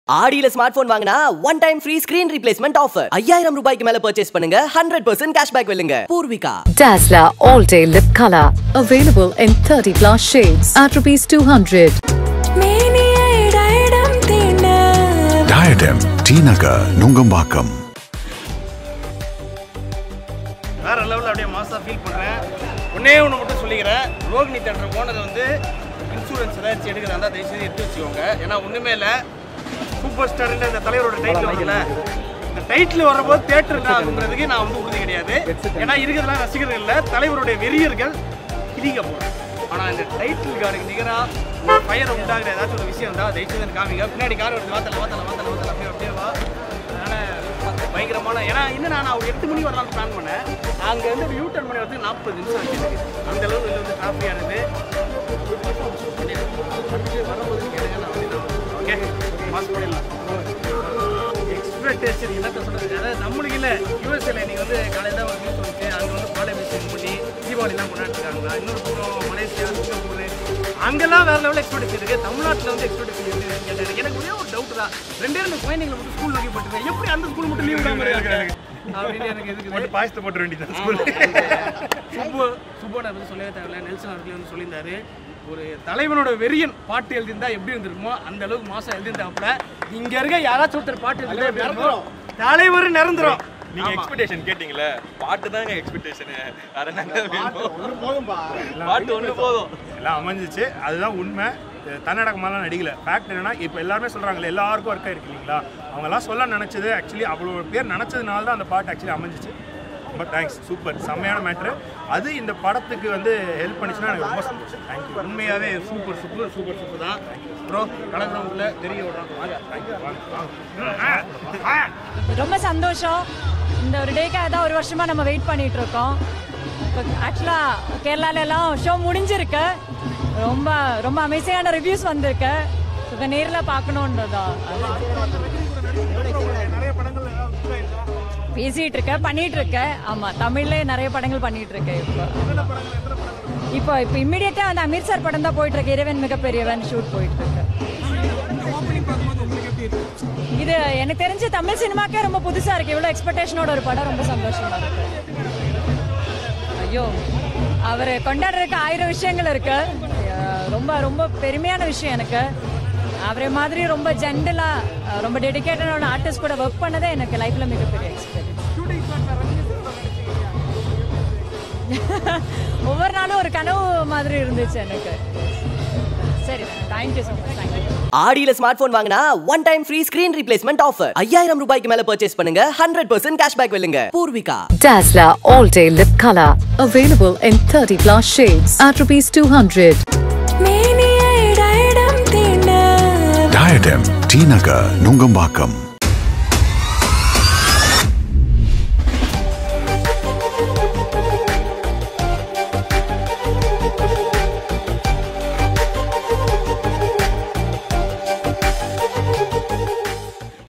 ஆடியில smart phone வாங்கினா one time free screen replacement offer ஐயாயிரம் ரூபாய்க்கு மேல பர்ச்சேஸ் பண்ணுங்க ஹண்ட்ரட் பர்சன்ட் கேஷ்பேக் வெல்லுங்க Poorvika Dazzler All Day Lip Color. Available in 30 plus shades at rupees 200. மேனியிடம் தீண்ட டயடம் டி நகர் நுங்கம்பாக்கம் வேற லெவலில் அப்படியே மாசாக ஃபீல் பண்ணுறேன் ஒன்னே ஒன்று மட்டும் சொல்லிக்கிறேன் ரோகிணி தேட்டர் ஓனர் வந்து இன்சூரன்ஸ் ஏதாச்சும் எடுக்கிறதா இருந்தால் தயவுசெய்து எடுத்து வச்சுக்கோங்க ஏன்னா ஒன்றுமே இல்லை சூப்பர் ஸ்டார்ன்ற இந்த தலைவரோட டைட்டில் வருதுல்ல இந்த டைட்டில் வரும்போது தேட்டர் ஆகுங்கிறதுக்கு நான் வந்து உறுதி கிடையாது ஏன்னா இருக்கிறதுலாம் ரசிகர்கள் இல்லை தலைவருடைய வெறியர்கள் கிளிக்க போகிறேன் ஆனால் இந்த டைட்டில் கார்டுக்கு நிகராக ஒரு ஃபயரை உண்டாகிற ஏதாச்சும் ஒரு விஷயம் இருந்தால் தயவுசெய்து எனக்கு காமிங்க பின்னாடி கார் வருது வாத்தல வாத்தல வாத்தல வாத்தல அப்படியே அப்படியே வா அதனால் பயங்கரமான ஏன்னா இன்னும் நான் ஒரு எட்டு மணிக்கு வரலாம்னு பிளான் பண்ணேன் அங்கே வந்து ஒரு யூ டர்ன் பண்ணி வரதுக்கு நாற்பது நிமிஷம் ஆச்சு எனக்கு. அந்த அளவுக்கு வெளில வந்து டிராஃபிக்கானது வரும்போது கேளுங்க நான் வந்து ஓகே மாஸ் பண்ணிடலாம் எக்ஸ்பெக்டேஷன் என்னத்த சொல்றது அதாவது நம்மளுக்கு இல்லை யூஎஸ்ஏல இன்னைக்கு வந்து காலையில் தான் ஒரு நியூஸ் வந்துச்சு அங்கே வந்து பாலை மிஷன் பண்ணி தீபாவளிலாம் கொண்டாடிருக்காங்களா இன்னொரு பக்கம் மலேசியா சிங்கப்பூர் அங்கெல்லாம் வேற லெவலில் எக்ஸ்பெக்டேஷன் இருக்கு தமிழ்நாட்டில் வந்து எக்ஸ்பெக்டேஷன் எப்படி கேட்டாரு எனக்கு ஒரே ஒரு டவுட் தான் ரெண்டே ரெண்டு குழந்தைங்களை மட்டும் ஸ்கூல் நோக்கி போட்டுருக்கேன் எப்படி அந்த ஸ்கூல் மட்டும் லீவ் விடாம இருக்காங்க அப்படின்னு எனக்கு எதுக்கு பாயசத்தை போட்டு வேண்டியது சுப்பு சுப்பு நான் வந்து சொல்லவே தேவையில்ல நெல்சன் அவர்களே வந்து சொல்லியிருந்தாரு ஒரு தலைவனோட வெறியன் பாட்டு எழுதியிருந்தா எப்படி இருந்திருக்குமோ அந்த அளவுக்கு மாசம் எழுதியிருந்தாப்புல இங்க இருக்க யாராச்சும் ஒருத்தர் பாட்டு எழுதினா எப்படி இருக்கும்? தலைவர் நிரந்தரம் நீங்க எக்ஸ்பெக்டேஷன் கேட்டீங்கல்ல பாட்டு தாங்க எக்ஸ்பெக்டேஷன் வேற என்னங்க வேணும் பாட்டு ஒண்ணு போதும் எல்லாம் அமைஞ்சிச்சு அதுதான் உண்மை இது தன்னடக்கமாலாம் நடிக்கல ஃபேக்ட் என்னன்னா இப்போ எல்லாருமே சொல்கிறாங்களே எல்லாருக்கும் ஒர்க் ஆயிருக்கு இல்லைங்களா அவங்கெல்லாம் சொல்ல நினச்சது ஆக்சுவலி அவ்வளோ பேர் நினச்சதுனால தான் அந்த பாட்டு ஆக்சுவலி அமைஞ்சிச்சு ரொம்ப தேங்க்ஸ் சூப்பர் செம்மையான மேட்ரு அது இந்த படத்துக்கு வந்து ஹெல்ப் பண்ணிச்சுன்னா எனக்கு ரொம்ப சந்தோஷம் தேங்க்யூ உண்மையாவே சூப்பர் சூப்பர் சூப்பர் சூப்பர் தான் ப்ரோ கலக்கிறவங்கள தெரிய விடுறோம் வாங்க தேங்க்யூ வாங்க வாங்க ரொம்ப சந்தோஷம் இந்த ஒரு டேக்காக தான் ஒரு வருஷமா நம்ம வெயிட் பண்ணிட்டு இருக்கோம் இப்போ ஆக்சுவலாக கேரளால எல்லாம் ஷோ முடிஞ்சிருக்கு ரொம்ப ரொம்ப அமேசிங்கான ரிவ்யூஸ் வந்திருக்கு இப்போ நேரில் பார்க்கணுன்றதா பேசிட்டு இருக்க பண்ணிட்டு இருக்க ஆமா தமிழ்ல நிறைய படங்கள் பண்ணிட்டு இருக்கேன் இப்போ இப்போ இப்போ இம்மிடியட்டா அந்த அமீர் சார் படம் தான் போயிட்டு இருக்கு இறைவன் மிகப்பெரியவன் ஷூட் போயிட்டு இருக்கு இது எனக்கு தெரிஞ்ச தமிழ் சினிமாக்கே ரொம்ப புதுசா இருக்கு இவ்வளவு எக்ஸ்பெக்டேஷனோட ஒரு படம் ரொம்ப சந்தோஷமா இருக்கு ஐயோ அவர் கொண்டாடுறதுக்கு ஆயிரம் விஷயங்கள் இருக்கு அஹ் ரொம்ப ரொம்ப பெருமையான விஷயம் எனக்கு அவரை மாதிரி ரொம்ப ஜென்டலா ரொம்ப டெடிக்கேட்டடான ஆர்டிஸ்ட் கூட ஒர்க் பண்ணதே எனக்கு லைஃப்ல மிகப்பெரிய எக்ஸ்பீரியன்ஸ் ஒவ்வொரு நாளும் ஒரு கனவு மாதிரி இருந்துச்சு எனக்கு சரி தேங்க்யூ ஸோ மச் தேங்க்யூ ஆடியில ஸ்மார்ட் போன் வாங்கினா one time free screen replacement offer ஐயாயிரம் ரூபாய்க்கு மேல பர்ச்சேஸ் பண்ணுங்க ஹண்ட்ரட் பர்சன்ட் கேஷ்பேக் வெல்லுங்க Poorvika Dazzler All Day Lip Color. Available in 30 plus shades at rupees 200. மேனியிடம் தீண்ட டயடம் டி நகர் நுங்கம்பாக்கம்